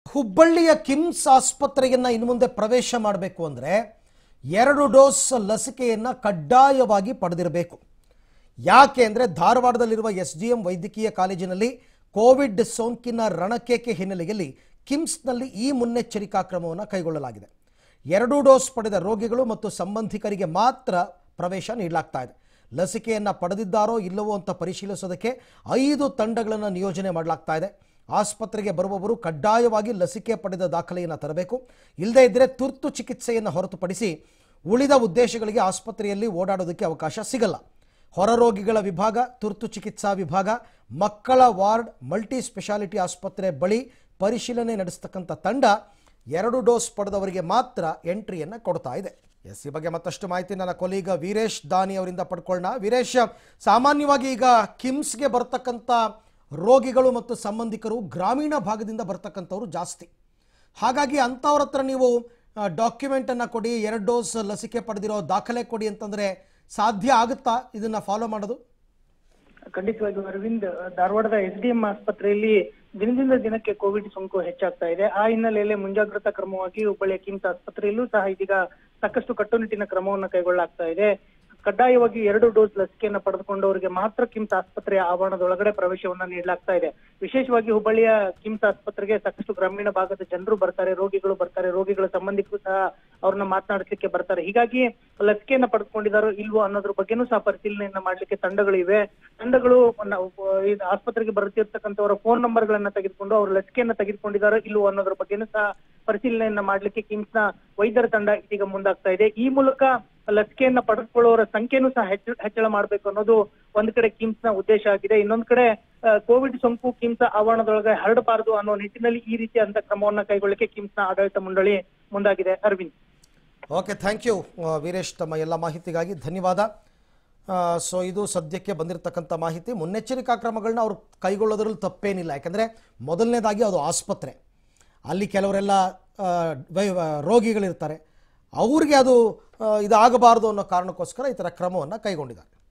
ಹುಬ್ಬಳ್ಳಿಯ ಕಿಮ್ಸ್ ಆಸ್ಪತ್ರೆಯನ್ನ ಇನ್ನು ಮುಂದೆ ಪ್ರವೇಶ ಮಾಡಬೇಕು ಅಂದರೆ ಎರಡು ಡೋಸ್ ಲಸಿಕೆಯನ್ನು ಕಡ್ಡಾಯವಾಗಿ ಪಡೆದಿರಬೇಕು ಯಾಕೆ ಅಂದರೆ ಧಾರವಾಡದಲ್ಲಿರುವ ಎಸ್ ಡಿ ಎಂ ವೈದ್ಯಕೀಯ ಕಾಲೇಜಿನಲ್ಲಿ ಕೋವಿಡ್ ಸೋಂಕಿನ ರಣಕೇಕೆ ಹಿನ್ನೆಲೆಯಲ್ಲಿ ಕಿಮ್ಸ್ನಲ್ಲಿ ಈ ಮುನ್ನೆಚ್ಚರಿಕಾ ಕ್ರಮವನ್ನು ಕೈಗೊಳ್ಳಲಾಗಿದೆ ಎರಡೂ ಡೋಸ್ ಪಡೆದ ರೋಗಿಗಳು ಮತ್ತು ಸಂಬಂಧಿಕರಿಗೆ ಮಾತ್ರ ಪ್ರವೇಶ ನೀಡಲಾಗ್ತಾ ಇದೆ ಲಸಿಕೆಯನ್ನು ಪಡೆದಿದ್ದಾರೋ ಇಲ್ಲವೋ ಅಂತ ಪರಿಶೀಲಿಸೋದಕ್ಕೆ ಐದು ತಂಡಗಳನ್ನು ನಿಯೋಜನೆ ಮಾಡಲಾಗ್ತಾ ಇದೆ ಆಸ್ಪತ್ರೆಗೆ ಬರುವವರು ಕಡ್ಡಾಯವಾಗಿ ಲಸಿಕೆ ಪಡೆದ ದಾಖಲೆಯನ್ನು ತರಬೇಕು ಇಲ್ಲದೇ ಇದ್ದರೆ ತುರ್ತು ಚಿಕಿತ್ಸೆಯನ್ನು ಹೊರತುಪಡಿಸಿ ಉಳಿದ ಉದ್ದೇಶಗಳಿಗೆ ಆಸ್ಪತ್ರೆಯಲ್ಲಿ ಓಡಾಡೋದಕ್ಕೆ ಅವಕಾಶ ಸಿಗಲ್ಲ ಹೊರರೋಗಿಗಳ ವಿಭಾಗ ತುರ್ತು ಚಿಕಿತ್ಸಾ ವಿಭಾಗ ಮಕ್ಕಳ ವಾರ್ಡ್ ಮಲ್ಟಿ ಸ್ಪೆಷಾಲಿಟಿ ಆಸ್ಪತ್ರೆ ಬಳಿ ಪರಿಶೀಲನೆ ನಡೆಸ್ತಕ್ಕಂಥ ತಂಡ ಎರಡು ಡೋಸ್ ಪಡೆದವರಿಗೆ ಮಾತ್ರ ಎಂಟ್ರಿಯನ್ನು ಕೊಡ್ತಾ ಇದೆ ಎಸ್ ಈ ಬಗ್ಗೆ ಮತ್ತಷ್ಟು ಮಾಹಿತಿ ನನ್ನ ಕೊಲೀಗ ವೀರೇಶ್ ದಾನಿ ಅವರಿಂದ ಪಡ್ಕೊಳ್ಳೋಣ ವೀರೇಶ್ ಸಾಮಾನ್ಯವಾಗಿ ಈಗ ಕಿಮ್ಸ್ಗೆ ಬರ್ತಕ್ಕಂಥ ರೋಗಿಗಳು ಮತ್ತು ಸಂಬಂಧಿಕರು ಗ್ರಾಮೀಣ ಭಾಗದಿಂದ ಬರ್ತಕ್ಕಂಥವ್ರು ಜಾಸ್ತಿ ಹಾಗಾಗಿ ಅಂಥವ್ರ ಹತ್ರ ನೀವು ಡಾಕ್ಯುಮೆಂಟನ್ನು ಕೊಡಿ ಎರಡು ಡೋಸ್ ಲಸಿಕೆ ಪಡೆದಿರೋ ದಾಖಲೆ ಕೊಡಿ ಅಂತಂದರೆ ಸಾಧ್ಯ ಆಗುತ್ತಾ ಇದನ್ನು ಫಾಲೋ ಮಾಡೋದು ಖಂಡಿತವಾಗಿ ಅರವಿಂದ್ ಧಾರವಾಡದ ಎಸ್ ಡಿ ಎಂ ಆಸ್ಪತ್ರೆಯಲ್ಲಿ ದಿನದಿಂದ ದಿನಕ್ಕೆ ಕೋವಿಡ್ ಸೋಂಕು ಹೆಚ್ಚಾಗ್ತಾ ಇದೆ ಆ ಹಿನ್ನೆಲೆಯಲ್ಲಿ ಮುಂಜಾಗ್ರತಾ ಕ್ರಮವಾಗಿ ಹುಬ್ಬಳ್ಳಿಯ ಕಿಮ್ಸ್ ಆಸ್ಪತ್ರೆಯಲ್ಲೂ ಸಹ ಇದೀಗ ಸಾಕಷ್ಟು ಕಟ್ಟುನಿಟ್ಟಿನ ಕ್ರಮವನ್ನು ಕೈಗೊಳ್ಳಲಾಗ್ತಾ ಇದೆ ಕಡ್ಡಾಯವಾಗಿ ಎರಡು ಡೋಸ್ ಲಸಿಕೆಯನ್ನು ಪಡೆದುಕೊಂಡವರಿಗೆ ಮಾತ್ರ ಕಿಮ್ಸ್ ಆಸ್ಪತ್ರೆಯ ಆವರಣದೊಳಗಡೆ ಪ್ರವೇಶವನ್ನ ನೀಡಲಾಗ್ತಾ ಇದೆ ವಿಶೇಷವಾಗಿ ಹುಬ್ಬಳ್ಳಿಯ ಕಿಮ್ಸ್ ಆಸ್ಪತ್ರೆಗೆ ಸಾಕಷ್ಟು ಗ್ರಾಮೀಣ ಭಾಗದ ಜನರು ಬರ್ತಾರೆ ರೋಗಿಗಳು ಬರ್ತಾರೆ ರೋಗಿಗಳ ಸಂಬಂಧಿಕರು ಸಹ ಅವ್ರನ್ನ ಮಾತನಾಡಿಸ್ಲಿಕ್ಕೆ ಬರ್ತಾರೆ ಹೀಗಾಗಿ ಲಸಿಕೆಯನ್ನ ಪಡೆದುಕೊಂಡಿದ್ದಾರೋ ಇಲ್ವೋ ಅನ್ನೋದ್ರ ಬಗ್ಗೆನೂ ಸಹ ಪರಿಶೀಲನೆಯನ್ನ ಮಾಡ್ಲಿಕ್ಕೆ ತಂಡಗಳು ಇವೆ ತಂಡಗಳು ನಾವು, ಈ ಆಸ್ಪತ್ರೆಗೆ ಬರುತ್ತಿರ್ತಕ್ಕಂಥವರ ಫೋನ್ ನಂಬರ್ ಗಳನ್ನ ತೆಗೆದುಕೊಂಡು ಅವರು ಲಸಿಕೆಯನ್ನ ತೆಗೆದುಕೊಂಡಿದ್ದಾರೋ ಇಲ್ವೋ ಅನ್ನೋದ್ರ ಬಗ್ಗೆನೂ ಸಹ ಪರಿಶೀಲನೆಯನ್ನ ಮಾಡ್ಲಿಕ್ಕೆ ಕಿಮ್ಸ್ ನ ವೈದ್ಯರ ತಂಡ ಇದೀಗ ಮುಂದಾಗ್ತಾ ಇದೆ ಈ ಮೂಲಕ ಲಸಿಕೆಯನ್ನ ಪಡೆದುಕೊಳ್ಳುವವರ ಸಂಖ್ಯೆನೂ ಸಹ ಹೆಚ್ಚು ಹೆಚ್ಚಳ ಮಾಡಬೇಕು ಅನ್ನೋದು ಒಂದ್ ಕಡೆ ಕಿಮ್ಸ್ ನ ಉದ್ದೇಶ ಆಗಿದೆ ಇನ್ನೊಂದ್ ಕಡೆ ಆ, ಕೋವಿಡ್ ಸೋಂಕು ಕಿಮ್ಸ್ ಆವರಣದೊಳಗೆ ಹರಡಬಾರದು ಅನ್ನೋ ನಿಟ್ಟಿನಲ್ಲಿ ಈ ರೀತಿಯಾದಂತ ಕ್ರಮವನ್ನ ಕೈಗೊಳ್ಳಲಿಕ್ಕೆ ಕಿಮ್ಸ್ ನ ಆಡಳಿತ ಮಂಡಳಿ ಮುಂದಾಗಿದೆ Arvind okay thank you Veeresh ತಮ್ಮ ಎಲ್ಲ ಮಾಹಿತಿಗಾಗಿ ಧನ್ಯವಾದ ಸೊ ಇದು ಸದ್ಯಕ್ಕೆ ಬಂದಿರತಕ್ಕಂಥ ಮಾಹಿತಿ ಮುನ್ನೆಚ್ಚರಿಕಾ ಕ್ರಮಗಳನ್ನ ಅವರು ಕೈಗೊಳ್ಳೋದ್ರಲ್ಲಿ ತಪ್ಪೇನಿಲ್ಲ ಯಾಕಂದರೆ ಮೊದಲನೇದಾಗಿ ಅದು ಆಸ್ಪತ್ರೆ ಅಲ್ಲಿ ಕೆಲವರೆಲ್ಲ ಆ, ವೈ- ರೋಗಿಗಳಿರ್ತಾರೆ ಅವ್ರಿಗೆ ಅದು ಆ, ಇದಾಗಬಾರ್ದು ಅನ್ನೋ ಕಾರಣಕ್ಕೋಸ್ಕರ ಈ ಥರ ಕ್ರಮವನ್ನು ಕೈಗೊಂಡಿದ್ದಾರೆ